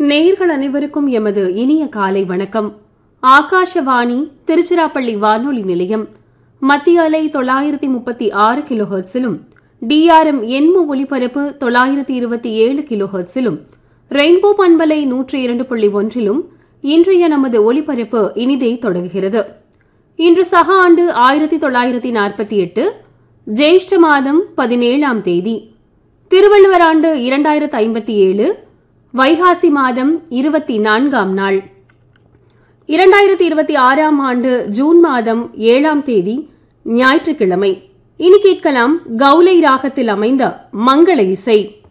நேயர்கள் அனைவருக்கும் எமது இனிய காலை வணக்கம் ஆகாஷவாணி திருச்சிராப்பள்ளி வானொலி நிலையம் மத்திய அலை தொள்ளாயிரத்தி முப்பத்தி ஆறு கிலோஹெர்ட்ஸிலும் டிஆர்எம் எண்மு ஒலிபரப்பு தொள்ளாயிரத்தி இருபத்தி ஏழு கிலோஹெர்ட்ஸிலும் ரெயின்போ பண்பலை நூற்றி இரண்டு புள்ளி ஒன்றிலும் இன்றைய நமது ஒலிபரப்பு இனிதே தொடங்குகிறது இன்று சக ஆண்டு ஆயிரத்தி தொள்ளாயிரத்தி நாற்பத்தி எட்டு ஜேஷ்ட மாதம் பதினேழாம் தேதி திருவள்ளுவர் ஆண்டு இரண்டாயிரத்து ஐம்பத்தி ஏழு வைகாசி மாதம் இருபத்தி நான்காம் நாள் இரண்டாயிரத்தி இருபத்தி ஆறாம் ஆண்டு ஜூன் மாதம் ஏழாம் தேதி ஞாயிற்றுக்கிழமை இனி கேட்கலாம் கவுலை ராகத்தில் அமைந்த மங்கள இசை